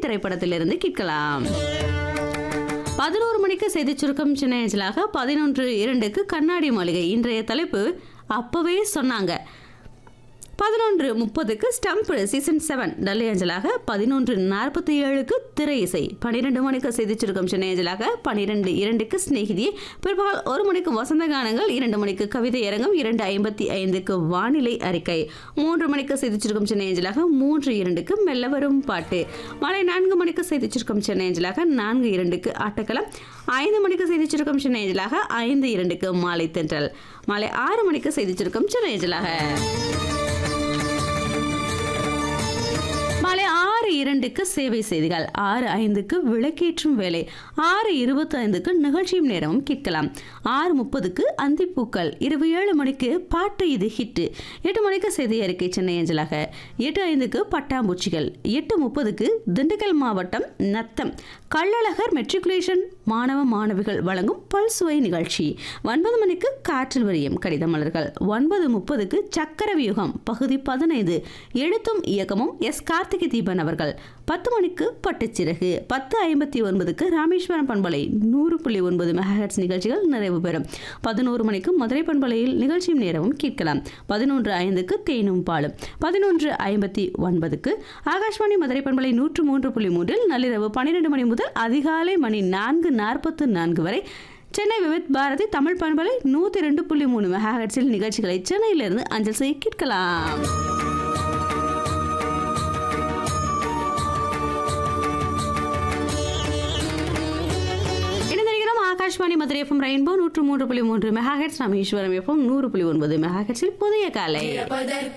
திரைப்படத்திலிருந்து கேட்கலாம் பதினோரு மணிக்கு செய்திச் சுருக்கம் சென்னை அஞ்சலாக பதினொன்று இரண்டுக்கு கண்ணாடி மாளிகை இன்றைய தலைப்பு அப்பவே சொன்னாங்க பதினொன்று முப்பதுக்கு ஸ்டம்ப் சீசன் செவன் டல்லி அஞ்சலாக பதினொன்று நாற்பத்தி ஏழுக்கு திரை இசை பன்னிரெண்டு மணிக்கு செய்திச் சுருக்கம் சென்னை அஞ்சலாக பன்னிரெண்டு இரண்டுக்கு சிநேகிதி பிற்பகல் ஒரு மணிக்கு வசந்த கானங்கள் இரண்டு மணிக்கு கவிதை அரங்கம் இரண்டு ஐம்பத்தி ஐந்துக்கு வானிலை அறிக்கை மூன்று மணிக்கு செய்திச் சுருக்கம் சென்னை அஞ்சலாக மூன்று இரண்டுக்கு மெல்ல வரும் பாட்டு மாலை நான்கு மணிக்கு செய்திச் சுருக்கம் சென்னை அஞ்சலாக நான்கு இரண்டுக்கு ஆட்டக்களம் ஐந்து மணிக்கு செய்திச் சுருக்கம் சென்னை அஞ்சலாக ஐந்து இரண்டுக்கு மாலை தென்றல் மாலை ஆறு மணிக்கு செய்திச் சுருக்கம் சென்னை அஞ்சலாக மாலை ஆறு இரண்டுக்கு சேவை செய்திகள் ஆறு ஐந்துக்கு விளக்கேற்றும் வேலை ஆறு இருபத்தி ஐந்துக்கு நிகழ்ச்சியும் நேரமும் கேட்கலாம் ஆறு முப்பதுக்கு அந்திப்பூக்கள் இருபது ஏழு மணிக்கு பாட்டு இது ஹிட்டு எட்டு மணிக்கு செய்தி அறிக்கை சென்னை அஞ்சலாக எட்டு ஐந்துக்கு பட்டாம்பூச்சிகள் எட்டு முப்பதுக்கு திண்டுக்கல் மாவட்டம் நத்தம் கள்ளழகர் மெட்ரிகுலேஷன் மாணவ மாணவிகள் வழங்கும் பல்சுவை நிகழ்ச்சி ஒன்பது மணிக்கு காற்றில் வரியம் கடித மலர்கள் ஒன்பது முப்பதுக்கு சக்கர வியூகம் பகுதி பதினைந்து எழுத்தும் இயக்கமும் எஸ் கார்த்திகை தீபன் அவர்கள் பத்து மணிக்கு பட்டுச்சிறகு பத்து ஐம்பத்தி ஒன்பதுக்கு ராமேஸ்வரம் பண்பலை நூறு புள்ளி ஒன்பது மெகாஹெட்ஸ் நிகழ்ச்சிகள் நிறைவு பெறும் பதினோரு மணிக்கு மதுரை பண்பலையில் நிகழ்ச்சியும் நேரமும் கேட்கலாம் பதினொன்று ஐந்துக்கு தேனும் பாலும் பதினொன்று ஐம்பத்தி ஒன்பதுக்கு ஆகாஷ்வாணி மதுரை பண்பலை நூற்று மூன்று புள்ளி மூன்றில் நள்ளிரவு பன்னிரெண்டு மணி முதல் அதிகாலை மணி நான்கு நாற்பத்து நான்கு வரை சென்னை விவித் பாரதி தமிழ் பண்பலை நூற்றி ரெண்டு புள்ளி மூணு மெகாஹெட்ஸில் நிகழ்ச்சிகளை சென்னையிலிருந்து அஞ்சல் செய்ய கேட்கலாம் இணைந்திருக்கிறோம் ஆகாஷ்வாணி மதுரை எஃப்எம் ரெயின்போ நூற்று மூன்று புள்ளி மூன்று மெகாஹெட்ஸ் ராமேஸ்வரம் எஃப்எம் நூறு புள்ளி ஒன்பது மெகாஹெட்ஸில் புதிய காலை